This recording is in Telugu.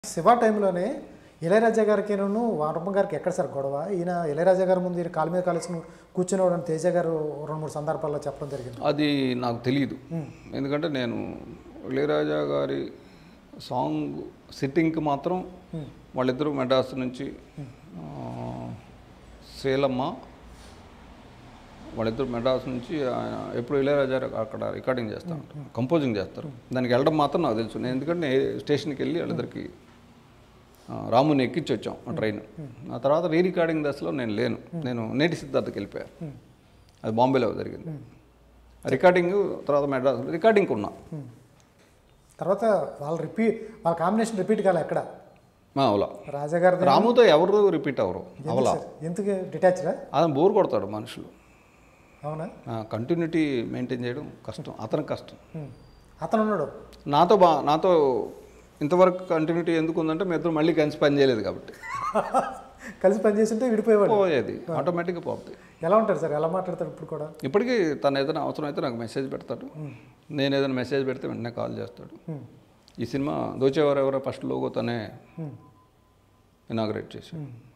శివ టైంలోనే ఇళయరాజా గారికి వారమ్మ గారికి ఎక్కడ సార్ గొడవ ఈయన ఇళయరాజా గారి ముందు ఈయన కాలు మీద కాలేసుకుని కూర్చునేవాడని తేజ గారు రెండు మూడు సందర్భాల్లో చెప్పడం జరిగింది అది నాకు తెలియదు ఎందుకంటే నేను ఇళయరాజా గారి సాంగ్ సిట్టింగ్కి మాత్రం వాళ్ళిద్దరూ మెడ్రాస్ నుంచి ఆ, శ్రీలమ్మ వాళ్ళిద్దరు మెడ్రాస్ నుంచి ఆయన ఎప్పుడు ఇళయరాజా అక్కడ రికార్డింగ్ చేస్తారు కంపోజింగ్ చేస్తారు దానికి వెళ్ళడం మాత్రం నాకు తెలుసు నేను ఎందుకంటే నేను స్టేషన్కి వెళ్ళి వాళ్ళిద్దరికి ఆ, రాముని ఎక్కించి వచ్చాం ఆ ట్రైన్ ఆ తర్వాత రీ రికార్డింగ్ దశలో నేను లేను నేను నేటి సిద్ధార్థకి వెళ్ళిపోయాను అది బాంబేలో జరిగింది రికార్డింగ్ తర్వాత మెడ్రాస్ రికార్డింగ్కి ఉన్నా తర్వాత వాళ్ళ రిపీట్ వాళ్ళ కాంబినేషన్ రిపీట్ కాలే ఎక్కడ మా అవలా రాజా గారి రాముతో ఎవరు రిపీట్ అవ్వరు అవలా ఎందుకు డిటాచ్డా అతను బోర్ కొడతాడు మనుషులు అవునా కంటిన్యూటీ మెయింటైన్ చేయడం కష్టం అతనికి కష్టం ఉమ్. అతను ఉన్నాడు నాతో బా నాతో ఇంతవరకు కంటిన్యూటీ ఎందుకు ఉందంటే మీ ఇద్దరు మళ్ళీ కలిసి పని చేయలేదు కాబట్టి కలిసి పనిచేస్తుంటే విడిపోయేవాడు పోయేది ఆటోమేటిక్గా పోతుంది ఎలా ఉంటారు సార్ ఎలా మాట్లాడతారు ఇప్పుడు కూడా ఇప్పటికీ తను ఏదైనా అవసరం అయితే నాకు మెసేజ్ పెడతాడు నేను ఏదైనా మెసేజ్ పెడితే వెంటనే కాల్ చేస్తాడు ఉమ్. ఈ సినిమా దోచేవారు ఎవరో ఫస్ట్ లోగో తనే ఇనాగ్రేట్ చేశాడు